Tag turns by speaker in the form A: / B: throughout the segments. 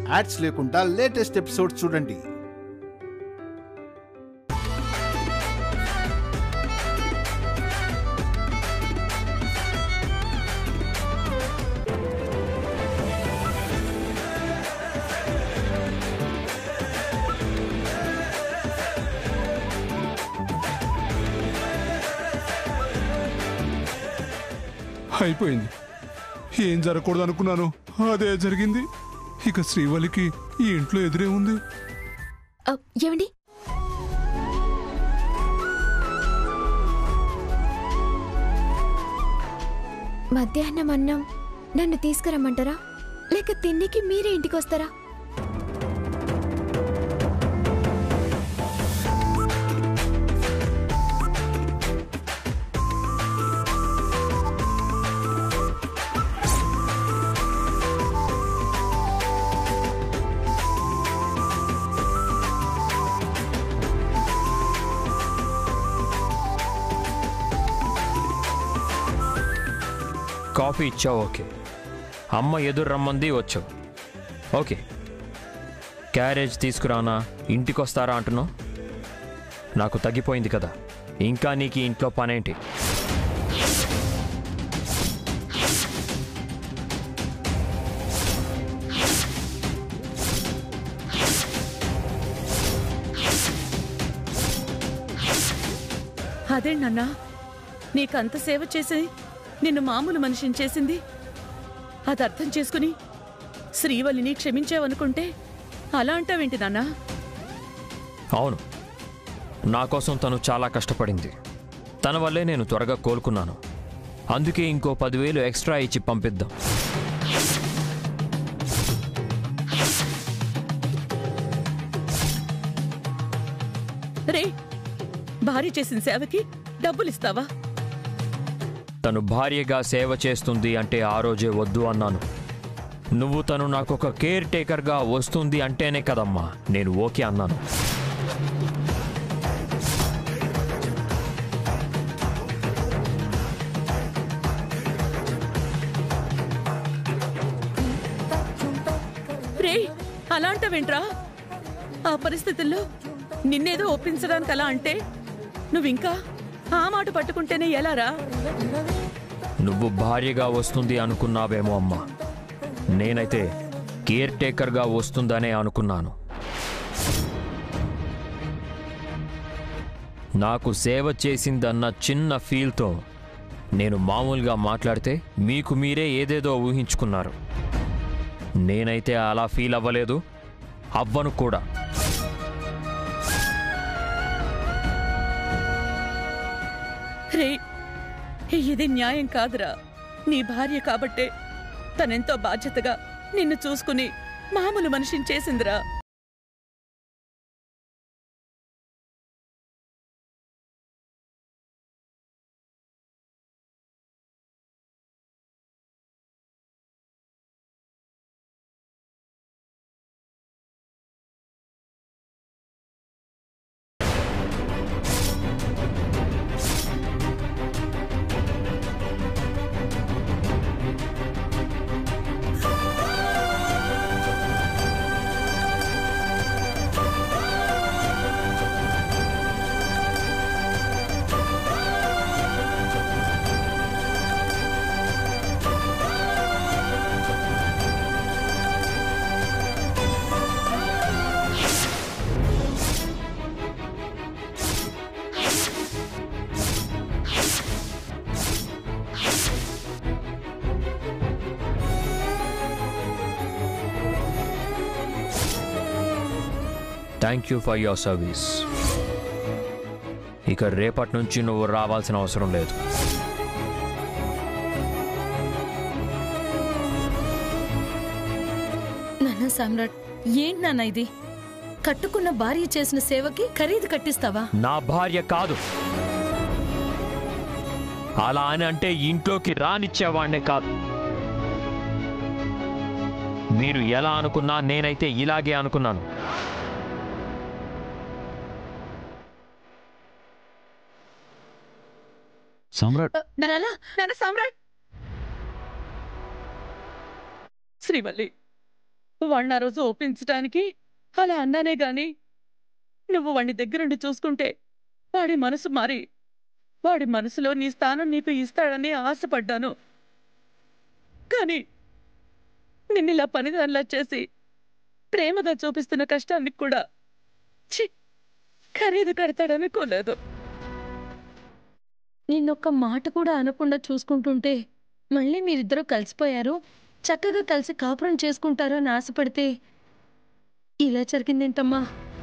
A: Ads లేకుండా latest episodes చూడండి
B: అయిపోయింది ఏం జరగకూడదు అనుకున్నాను అదే జరిగింది ఇక శ్రీవల్లికి ఈ ఇంట్లో ఎదురే ఉంది
C: ఆ, ఏమండి మధ్యాహ్నం అన్నం నన్ను తీసుకురమ్మంటారా లేక తిండికి మీరే ఇంటికి వస్తారా
D: కాఫీ ఇచ్చావు ఓకే అమ్మ ఎదురు రమ్మంది వచ్చావు ఓకే క్యారేజ్ తీసుకురానా ఇంటికి వస్తారా అంటున్నావు నాకు తగ్గిపోయింది కదా ఇంకా నీకు ఈ ఇంట్లో పనేంటి
E: అదేంటన్నా నీకంత సేవ చేసి నిన్ను మామూలు మనిషిని చేసింది అది అర్థం చేసుకుని శ్రీవల్లిని క్షమించావనుకుంటే అలా అంటావేంటి నాన్నా
D: అవును నా కోసం తను చాలా కష్టపడింది తన వల్లే నేను త్వరగా కోలుకున్నాను అందుకే ఇంకో పదివేలు ఎక్స్ట్రా ఇచ్చి పంపిద్దాం
E: రే భార్య చేసిన సేవకి డబ్బులిస్తావా
D: తను భార్యగా సేవ చేస్తుంది అంటే ఆ రోజే వద్దు అన్నాను నువ్వు తను నాకు ఒక కేర్ టేకర్గా వస్తుంది అంటేనే కదమ్మా నేను ఓకే అన్నాను
E: రే అలా అంటావేంట్రా ఆ పరిస్థితుల్లో నిన్నేదో ఒప్పించడానికి అలా అంటే నువ్వింకా ఆ మాట పట్టుకుంటేనే ఎలారా
D: నువ్వు భార్యగా వస్తుంది అనుకున్నావేమో అమ్మా నేనైతే కేర్ టేకర్గా వస్తుందనే అనుకున్నాను నాకు సేవ చేసిందన్న చిన్న ఫీల్తో నేను మామూలుగా మాట్లాడితే మీకు మీరే ఏదేదో ఊహించుకున్నారు నేనైతే అలా ఫీల్ అవ్వలేదు అవ్వను కూడా
E: రే ఇది న్యాయం కాదురా నీ భార్య కాబట్టే తనెంతో బాధ్యతగా నిన్ను చూసుకుని మామూలు మనిషిని చేసిందిరా
D: thank you for your service ఇక రేపటి నుంచి నువ్వు రావాల్సిన అవసరం లేదు
F: నాన్న సామ్రాట్ ఏంటి నాన్న ఇది కట్టుకున్న భార్య చేసిన సేవకి ఖరీదు కట్టిస్తావా
D: నా భార్య కాదు అలా అని అంటే ఇంట్లోకి రానిచ్చేవాణ్ణే కాదు మీరు ఎలా అనుకున్నా నేనైతే ఇలాగే అనుకున్నాను
G: సమ్రాట్
E: నాన్న నాన్న సామ్రాట్ శ్రీవల్లి వాడిని ఆ రోజు ఒప్పించడానికి అలా అన్నానే గాని నువ్వు వాడిని దగ్గరుండి చూసుకుంటే వాడి మనసు మారి వాడి మనసులో నీ స్థానం నీకు ఇస్తాడని ఆశపడ్డాను కానీ నిన్నిలా పనిదానిలా చేసి ప్రేమగా చూపిస్తున్న కష్టానికి కూడా ఛీ ఖరీదు కడతాడనుకోలేదు
F: నిన్నొక్క మాట కూడా అనకుండా చూసుకుంటుంటే మళ్ళీ మీరిద్దరూ కలిసిపోయారు చక్కగా కలిసి కాపురం చేసుకుంటారు అని ఆశపడితే ఇలా జరిగిందేంటమ్మా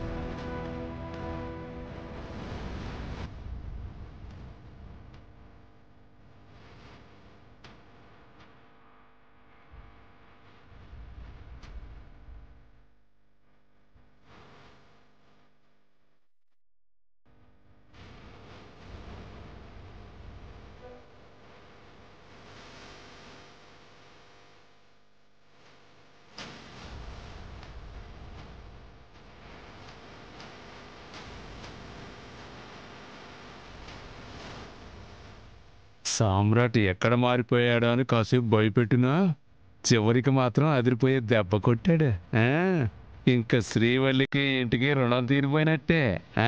G: సామ్రాట్ ఎక్కడ మారిపోయాడో అని కాసేపు భయపెట్టినా చివరికి మాత్రం అదిరిపోయే దెబ్బ కొట్టాడు ఆ, ఇంకా శ్రీవల్లికి ఇంటికి రుణం తీరిపోయినట్టే ఆ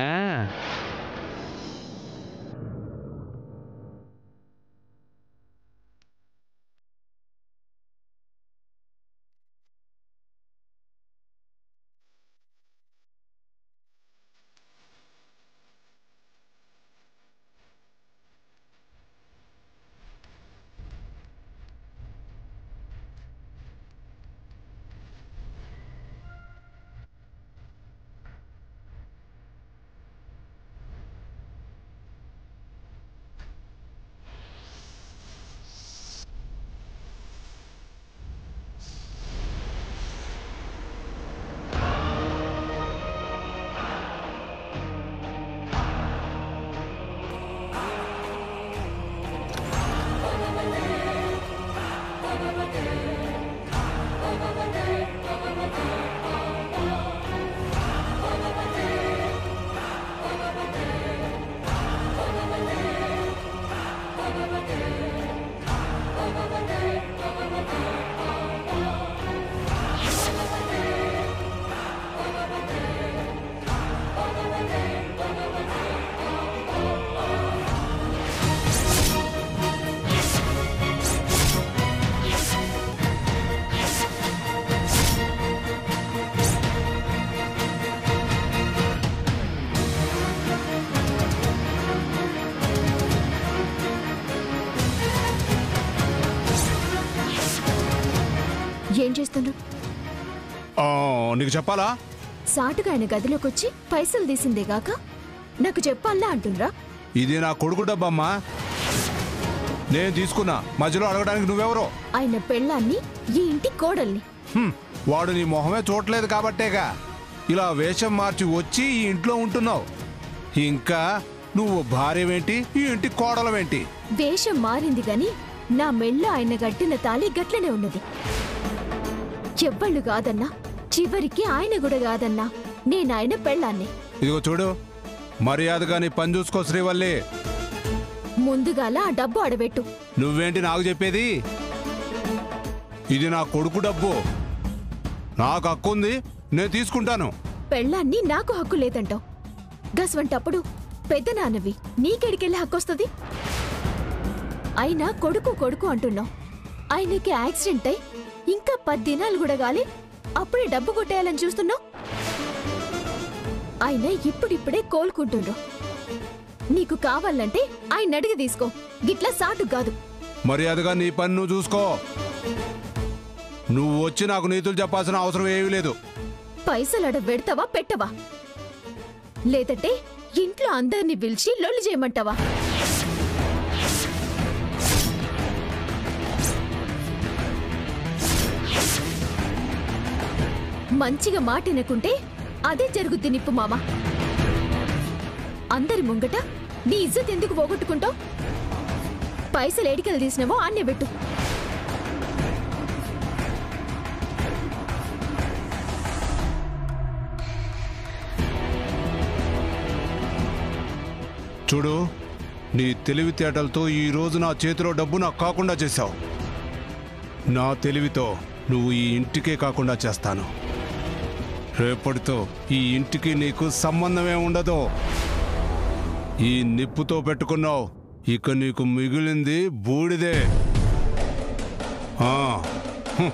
C: ఏం చేస్తుండ్రు
A: ఆ, నీకు చెప్పాలా
C: సాటుగా ఆయన గదిలోకి వచ్చి పైసలు తీసిందే గాక నాకు చెప్పాలా అంటుండ్రా
A: ఇది నా కొడుకు డబ్బమ్మా నేను తీసుకున్నా మధ్యలో అడగడానికి నువ్వెవరో
C: ఆయన పెళ్ళాన్ని ఈ ఇంటి కోడల్ని
A: హ్మ్, వాడు నీ మొహమే చూడలేదు కాబట్టేగా ఇలా వేషం మార్చి వచ్చి ఈ ఇంట్లో ఉంటున్నావు ఇంకా నువ్వు భార్యవేంటి ఈ ఇంటి కోడలవేంటి
C: వేషం మారింది గాని నా మెళ్ళో ఆయన గట్టిన తాళి గట్లనే ఉన్నది ఎవ్వళ్ళు కాదన్నా చివరికి ఆయన కూడా కాదన్నా నేనాయన పెళ్ళాన్ని
A: ఇదిగో చూడు మర్యాదగా నీ పని చూసుకో శ్రీవల్లి
C: ముందుగాల ఆ డబ్బు అడబెట్టు
A: నువ్వేంటి నాకు చెప్పేది ఇది నా కొడుకు డబ్బు నాకు హక్కు ఉంది నేను తీసుకుంటాను
C: పెళ్ళాన్ని నాకు హక్కు లేదంటావు గస్వంటప్పుడు పెద్ద నాన్నవి నీకెడికెళ్ళి హక్కొస్తుంది అయినా కొడుకు కొడుకు అంటున్నావు ఆయనకి యాక్సిడెంట్ అయి ఇంకా పది దినాలు కూడా గాలి అప్పుడే డబ్బు కొట్టేయాలని చూస్తున్నావు ఆయన ఇప్పుడిప్పుడే కోలుకుంటుండ్రు నీకు కావాలంటే ఆయన అడిగి తీసుకో గిట్లా సాటు కాదు
A: మర్యాదగా నీ పని నువ్వు చూసుకో నువ్వు వచ్చి నాకు నీతులు చెప్పాల్సిన అవసరం ఏమీ లేదు
C: పైసలు అడ పెడతావా పెట్టవా లేదంటే ఇంట్లో అందరినీ పిలిచి లొల్లి చేయమంటావా మంచిగా మాట వినకుంటే అదే జరుగుద్ది నిప్పు మామ అందరి ముంగట నీ ఇజ్జత్ ఎందుకు పోగొట్టుకుంటావు పైసలు ఏడికలు తీసినావో ఆన్నే పెట్టు
A: చూడు నీ తెలివితేటలతో ఈ రోజు నా చేతిలో డబ్బు నాకు కాకుండా చేశావు నా తెలివితో నువ్వు ఈ ఇంటికే కాకుండా చేస్తాను రేపటితో ఈ ఇంటికి నీకు సంబంధమే ఉండదు ఈ నిప్పుతో పెట్టుకున్నావు ఇక నీకు మిగిలింది బూడిదే ఆ, హ్మ్.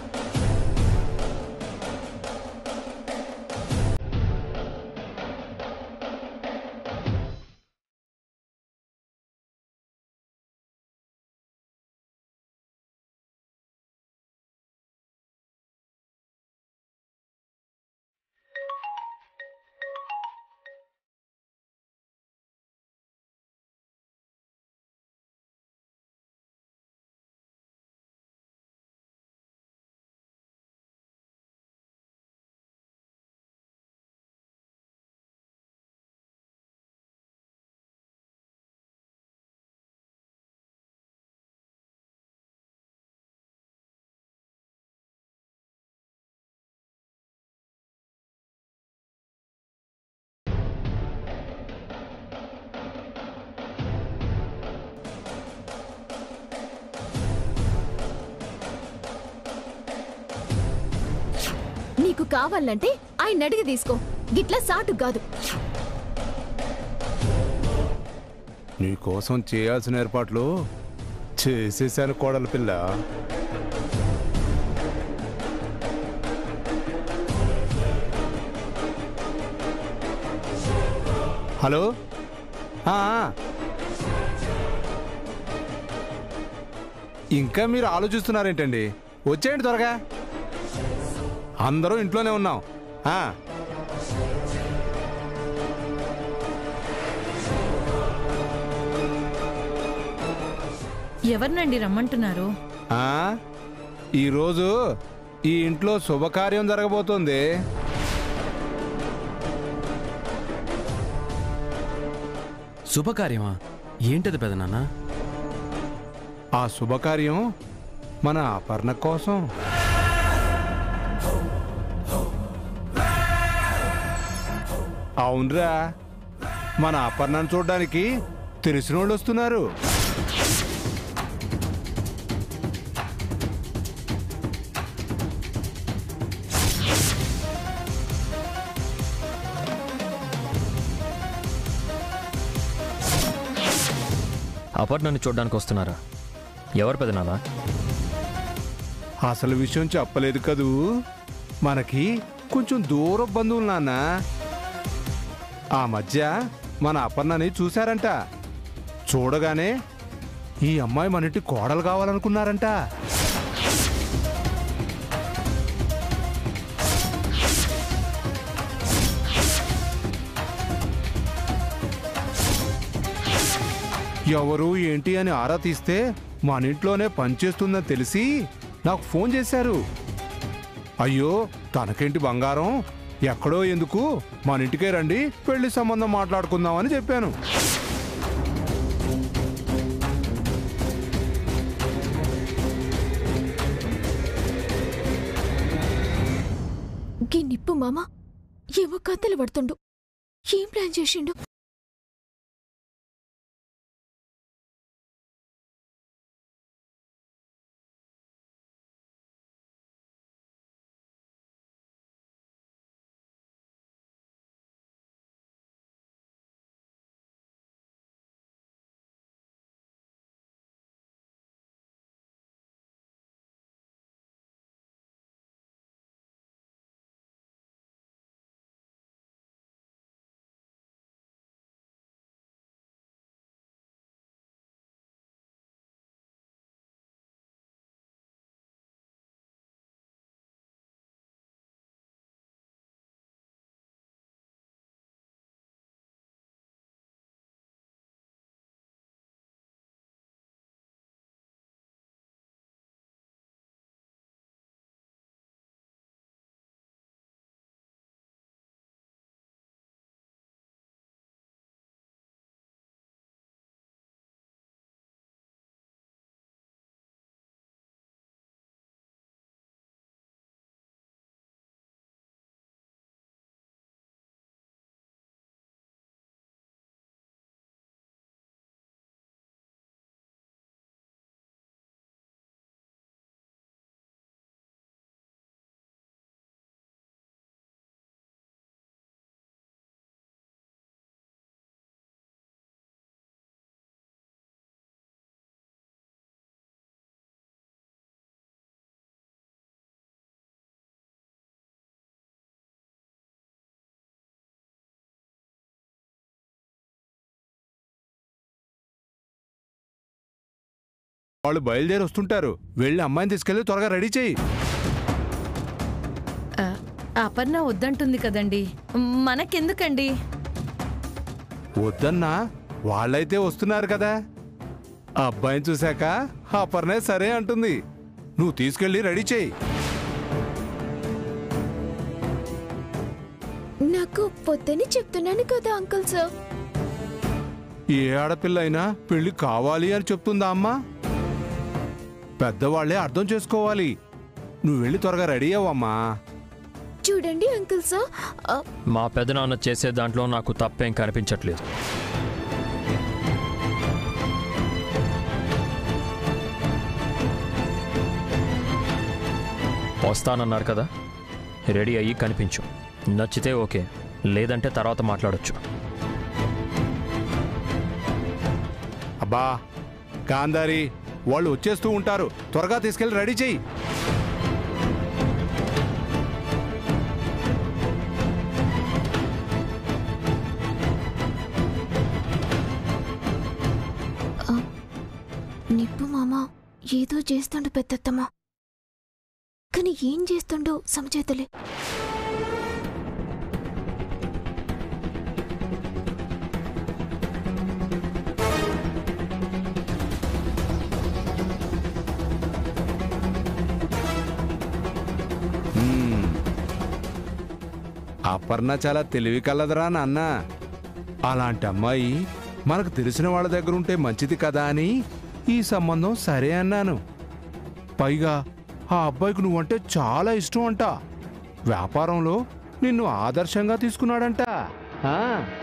C: నీకు కావాలంటే ఆయన అడిగి తీసుకో గిట్లా సాటు కాదు
A: నీకోసం చేయాల్సిన ఏర్పాట్లు చేసేసాను కోడల పిల్ల హలో ఆ, ఆ. ఇంకా మీరు ఆలోచిస్తున్నారేంటండి వచ్చేయండి త్వరగా అందరూ ఇంట్లోనే ఉన్నాం ఆ.
F: ఎవరినండి రమ్మంటున్నారు
A: ఆ ఈరోజు ఈ ఇంట్లో శుభకార్యం జరగబోతోంది
H: శుభకార్యమా ఏంటది పెదనాన్న
A: ఆ శుభకార్యం మన అపర్ణ కోసం అవునరా మన అపర్ణను చూడడానికి తెలిసిన వాళ్ళు వస్తున్నారు
D: అపర్ణని చూడడానికి వస్తున్నారా ఎవరు పెదనానా
A: అసలు విషయం చెప్పలేదు కదూ మనకి కొంచెం దూర బంధువులు నాన్న ఆ మధ్య మన అపర్ణని చూశారంట చూడగానే ఈ అమ్మాయి మన ఇంటి కోడలు కావాలనుకున్నారంట ఎవరు ఏంటి అని ఆరా తీస్తే మన ఇంట్లోనే పనిచేస్తుందని తెలిసి నాకు ఫోన్ చేశారు అయ్యో తనకేంటి బంగారం ఎక్కడో ఎందుకు మన ఇంటికే రండి పెళ్లి సంబంధం మాట్లాడుకుందామని చెప్పాను
C: గీ నిప్పు మామ ఏమో కథలు పడుతుండు ఏం ప్లాన్ చేసిండు
A: వాళ్ళు బయలుదేరి వస్తుంటారు వెళ్ళి అమ్మాయిని తీసుకెళ్ళి త్వరగా రెడీ చేయి
F: ఆ, అపర్ణ వద్దంటుంది కదండి మనకెందుకండి
A: వద్దన్నా వాళ్ళైతే వస్తున్నారు కదా ఆ అబ్బాయిని చూశాక అపర్ణే సరే అంటుంది నువ్వు తీసుకెళ్ళి రెడీ చేయి
C: నాకు పొద్దుని చెప్తున్నాను కదా అంకుల్ సార్
A: ఏ ఆడపిల్ల అయినా పెళ్లి కావాలి అని చెప్తుందా అమ్మా పెద్దవాళ్లే అర్థం చేసుకోవాలి నువ్వు వెళ్ళి త్వరగా రెడీ అవ్వమ్మా
C: చూడండి అంకుల్ సార్ ఆ,
D: మా పెదనాన్న చేసే దాంట్లో నాకు తప్పేం కనిపించట్లేదు వస్తానన్నారు కదా రెడీ అయ్యి కనిపించు నచ్చితే ఓకే లేదంటే తర్వాత మాట్లాడొచ్చు
A: అబ్బా కాందారి వాళ్ళు వచ్చేస్తూ ఉంటారు త్వరగా తీసుకెళ్ళి రెడీ చేయి
C: నిప్పు మామ ఏదో చేస్తుండు పెద్దత్తమ్మ కానీ ఏం చేస్తుండో సమచేతలే
A: మ్మ్. అపర్ణ చాలా తెలివి కలదరా నాన్న అలాంటి అమ్మాయి మనకు తెలిసిన వాళ్ళ దగ్గర ఉంటే మంచిది కదా అని ఈ సంబంధం సరే అన్నాను పైగా ఆ అబ్బాయికి నువ్వంటే చాలా ఇష్టం అంట వ్యాపారంలో నిన్ను ఆదర్శంగా తీసుకున్నాడంట ఆ.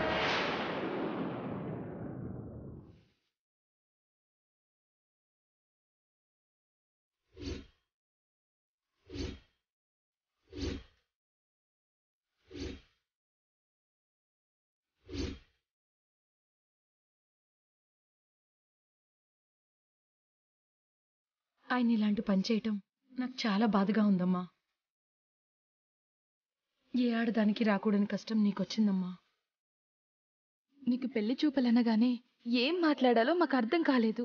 F: ఆయన ఇలాంటి పని చేయటం నాకు చాలా బాధగా ఉందమ్మా ఏ ఆడదానికి రాకూడని కష్టం నీకొచ్చిందమ్మా
H: నీకు పెళ్లి చూపులనగానే ఏం మాట్లాడాలో మాకు అర్థం కాలేదు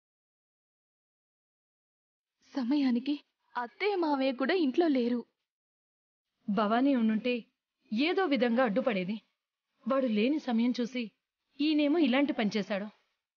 H: సమయానికి అత్తయ్య మావయ్య కూడా ఇంట్లో లేరు
F: భవానీ ఉండుంటే ఏదో విధంగా అడ్డుపడేది వాడు లేని సమయం చూసి ఈయనేమో ఇలాంటి పని చేశాడు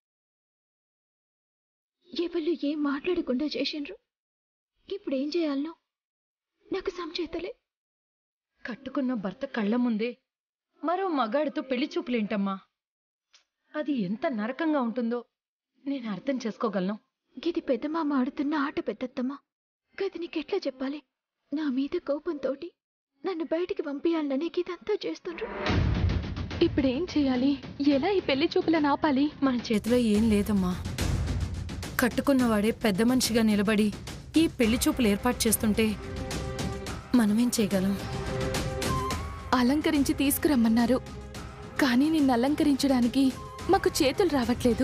C: ఎవళ్ళు ఏం మాట్లాడకుండా చేసిండ్రు ఇప్పుడు ఏం చేయాలనో నాకు సమచేతలే
F: కట్టుకున్న భర్త కళ్ళ ముందే మరో మగాడితో పెళ్లి చూపులేంటమ్మా అది ఎంత నరకంగా ఉంటుందో నేను అర్థం చేసుకోగలను
C: ఇది పెద్ద మామ ఆడుతున్న ఆట పెద్దత్తమ్మ గది నీకెట్లా చెప్పాలి నా మీద కోపంతోటి నన్ను బయటికి పంపించాలనే ఇదంతా చేస్తుండ్రు
H: ఇప్పుడేం చేయాలి ఎలా ఈ పెళ్లి చూపులను ఆపాలి
F: మన చేతిలో ఏం లేదమ్మా కట్టుకున్నవాడే పెద్ద మనిషిగా నిలబడి ఈ పెళ్లి చూపులు ఏర్పాటు చేస్తుంటే మనమేం చేయగలం
H: అలంకరించి తీసుకురమ్మన్నారు కానీ నిన్ను అలంకరించడానికి మాకు చేతులు రావట్లేదు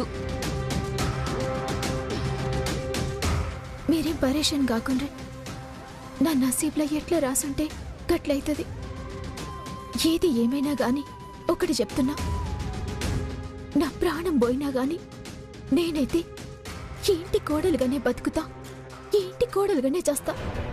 C: మీరేం పరేషాన్ కాకుండా నా నసీబ్లో ఎట్లా రాసుంటే గట్లయితది ఏది ఏమైనా గాని ఒకటి చెప్తున్నా నా ప్రాణం పోయినా గాని నేనైతే ఈ ఇంటి కోడలుగానే బతుకుతా ఈ ఇంటి కోడలుగానే చేస్తా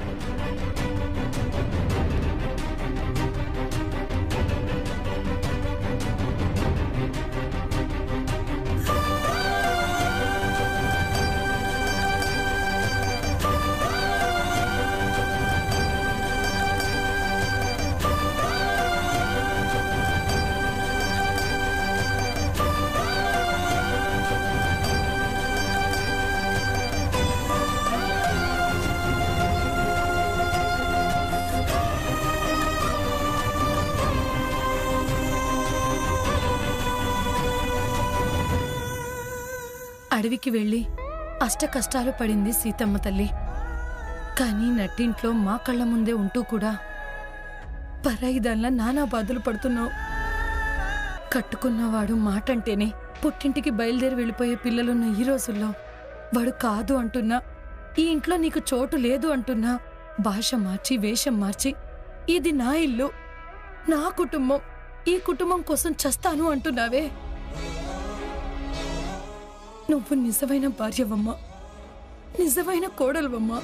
F: అడవికి వెళ్ళి అష్ట కష్టాలు పడింది సీతమ్మ తల్లి కానీ నట్టింట్లో మా కళ్ళ ముందే ఉంటూ కూడా పరాయి దానిలా నానా బాధలు పడుతున్నావు కట్టుకున్నవాడు మాట అంటేనే పుట్టింటికి బయలుదేరి వెళ్ళిపోయే పిల్లలున్న ఈ రోజుల్లో వాడు కాదు అంటున్నా ఈ ఇంట్లో నీకు చోటు లేదు అంటున్నా భాష మార్చి వేషం మార్చి ఇది నా ఇల్లు నా కుటుంబం ఈ కుటుంబం కోసం చస్తాను అంటున్నావే నువ్వు నిజమైన భార్యవమ్మా నిజమైన కోడలువమ్మా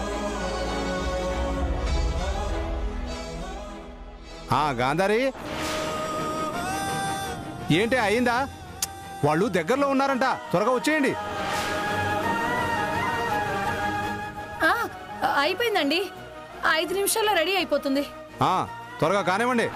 A: ఆ గాంధారి ఏంటి అయిందా వాళ్ళు దగ్గరలో ఉన్నారంట త్వరగా వచ్చేయండి
F: ఆ, అయిపోయిందండి ఐదు నిమిషాల్లో రెడీ అయిపోతుంది
A: ఆ, త్వరగా కానివ్వండి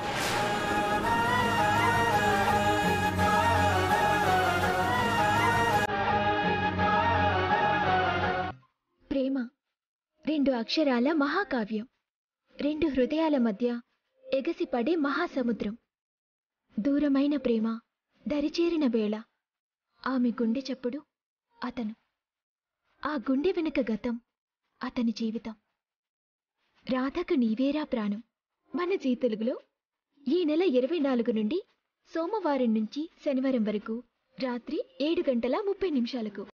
C: ప్రేమ రెండు అక్షరాల మహాకావ్యం రెండు హృదయాల మధ్య ఎగసిపడే మహాసముద్రం దూరమైన ప్రేమ దరిచేరిన వేళ ఆమె గుండె చప్పుడు అతను ఆ గుండె వెనుక గతం అతని జీవితం రాధకు నీవేరా ప్రాణం మన జీ తెలుగులో ఈ నెల ఇరవై నాలుగు నుండి సోమవారం నుంచి శనివారం వరకు రాత్రి ఏడు గంటల ముప్పై నిమిషాలకు